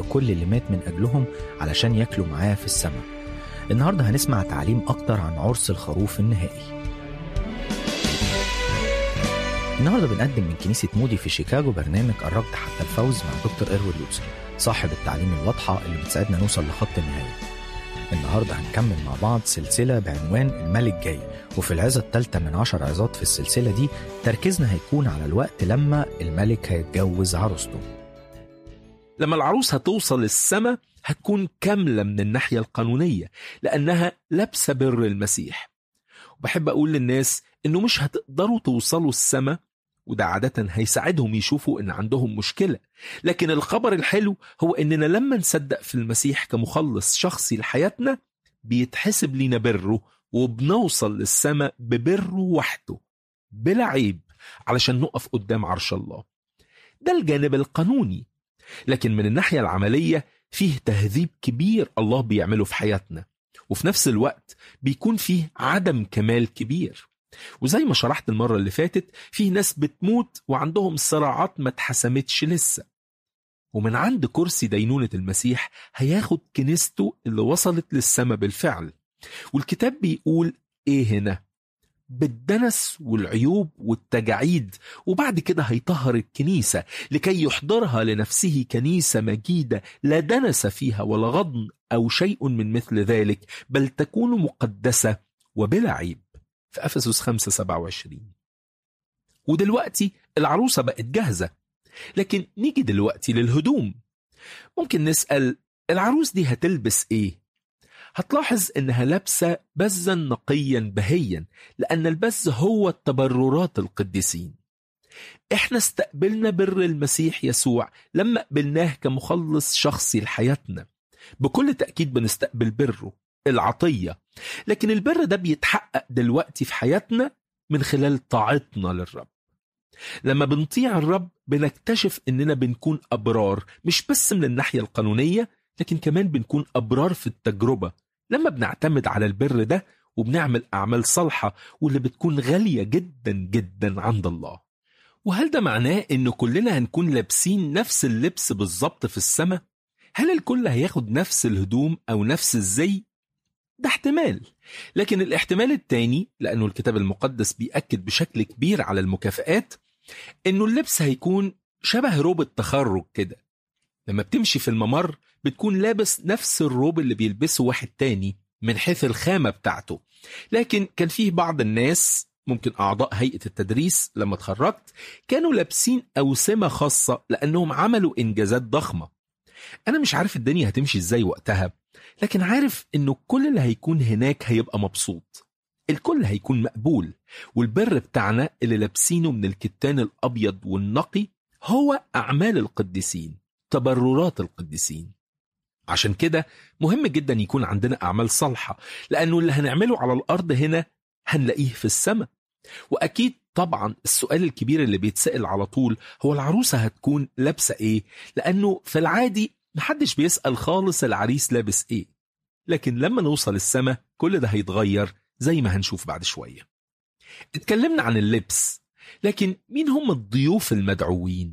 كل اللي مات من أجلهم علشان ياكلوا معاه في السماء النهاردة هنسمع تعليم أكتر عن عرس الخروف النهائي النهارده بنقدم من كنيسة مودي في شيكاغو برنامج قربت حتى الفوز مع دكتور إيروين لوتسر صاحب التعليم الواضحة اللي بتساعدنا نوصل لخط النهاية النهارده هنكمل مع بعض سلسلة بعنوان الملك جاي وفي العظة الثالثة من عشر عظات في السلسلة دي تركيزنا هيكون على الوقت لما الملك هيتجوز عروسته لما العروس هتوصل السماء هتكون كاملة من الناحية القانونية لأنها لابسة بر المسيح وبحب أقول للناس إنه مش هتقدروا توصلوا السماء وده عادة هيساعدهم يشوفوا إن عندهم مشكلة لكن الخبر الحلو هو إننا لما نصدق في المسيح كمخلص شخصي لحياتنا بيتحسب لينا بره وبنوصل للسماء ببره وحده بلا عيب علشان نقف قدام عرش الله ده الجانب القانوني لكن من الناحية العملية فيه تهذيب كبير الله بيعمله في حياتنا وفي نفس الوقت بيكون فيه عدم كمال كبير وزي ما شرحت المرة اللي فاتت فيه ناس بتموت وعندهم صراعات ما اتحسمتش لسه ومن عند كرسي دينونة المسيح هياخد كنيسته اللي وصلت للسماء بالفعل والكتاب بيقول ايه هنا بالدنس والعيوب والتجاعيد وبعد كده هيطهر الكنيسة لكي يحضرها لنفسه كنيسة مجيدة لا دنس فيها ولا غضن أو شيء من مثل ذلك بل تكون مقدسة وبلا عيب في أفسس 5 27 ودلوقتي العروسة بقت جاهزة لكن نيجي دلوقتي للهدوم ممكن نسأل العروس دي هتلبس ايه هتلاحظ انها لابسه بزا نقيا بهيا لان البز هو التبررات القديسين احنا استقبلنا بر المسيح يسوع لما قبلناه كمخلص شخصي لحياتنا بكل تاكيد بنستقبل بره العطيه لكن البر ده بيتحقق دلوقتي في حياتنا من خلال طاعتنا للرب لما بنطيع الرب بنكتشف اننا بنكون ابرار مش بس من الناحيه القانونيه لكن كمان بنكون أبرار في التجربة لما بنعتمد على البر ده وبنعمل أعمال صالحة واللي بتكون غالية جدا جدا عند الله وهل ده معناه إن كلنا هنكون لابسين نفس اللبس بالظبط في السماء؟ هل الكل هياخد نفس الهدوم أو نفس الزي؟ ده احتمال لكن الاحتمال التاني لأنه الكتاب المقدس بيأكد بشكل كبير على المكافآت إنه اللبس هيكون شبه روب التخرج كده لما بتمشي في الممر بتكون لابس نفس الروب اللي بيلبسه واحد تاني من حيث الخامة بتاعته لكن كان فيه بعض الناس ممكن أعضاء هيئة التدريس لما اتخرجت كانوا لابسين أوسمة خاصة لأنهم عملوا إنجازات ضخمة أنا مش عارف الدنيا هتمشي إزاي وقتها لكن عارف إنه كل اللي هيكون هناك هيبقى مبسوط الكل هيكون مقبول والبر بتاعنا اللي لابسينه من الكتان الأبيض والنقي هو أعمال القديسين تبررات القديسين عشان كده مهم جدا يكون عندنا أعمال صالحة لأنه اللي هنعمله على الأرض هنا هنلاقيه في السماء وأكيد طبعا السؤال الكبير اللي بيتسأل على طول هو العروسة هتكون لابسة إيه لأنه في العادي محدش بيسأل خالص العريس لابس إيه لكن لما نوصل السماء كل ده هيتغير زي ما هنشوف بعد شوية اتكلمنا عن اللبس لكن مين هم الضيوف المدعوين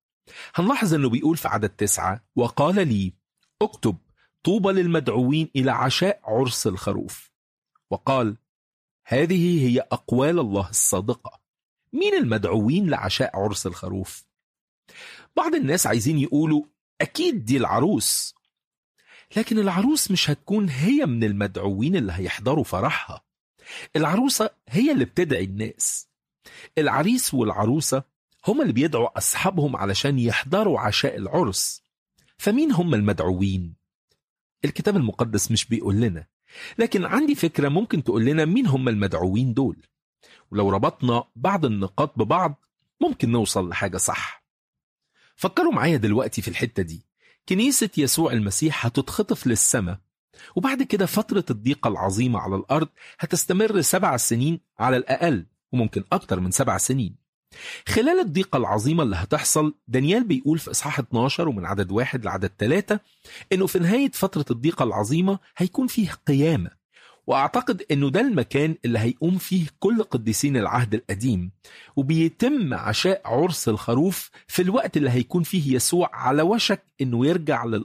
هنلاحظ انه بيقول في عدد تسعة وقال لي اكتب طوبى للمدعوين الى عشاء عرس الخروف وقال هذه هي اقوال الله الصادقه مين المدعوين لعشاء عرس الخروف بعض الناس عايزين يقولوا اكيد دي العروس لكن العروس مش هتكون هي من المدعوين اللي هيحضروا فرحها العروسه هي اللي بتدعي الناس العريس والعروسه هم اللي بيدعوا أصحابهم علشان يحضروا عشاء العرس فمين هم المدعوين؟ الكتاب المقدس مش بيقول لنا لكن عندي فكرة ممكن تقول لنا مين هم المدعوين دول ولو ربطنا بعض النقاط ببعض ممكن نوصل لحاجة صح فكروا معايا دلوقتي في الحتة دي كنيسة يسوع المسيح هتتخطف للسماء وبعد كده فترة الضيقة العظيمة على الأرض هتستمر سبع سنين على الأقل وممكن أكتر من سبع سنين خلال الضيقة العظيمة اللي هتحصل دانيال بيقول في إصحاح 12 ومن عدد واحد لعدد ثلاثة إنه في نهاية فترة الضيقة العظيمة هيكون فيه قيامة وأعتقد إنه ده المكان اللي هيقوم فيه كل قديسين العهد القديم وبيتم عشاء عرس الخروف في الوقت اللي هيكون فيه يسوع على وشك إنه يرجع للأرض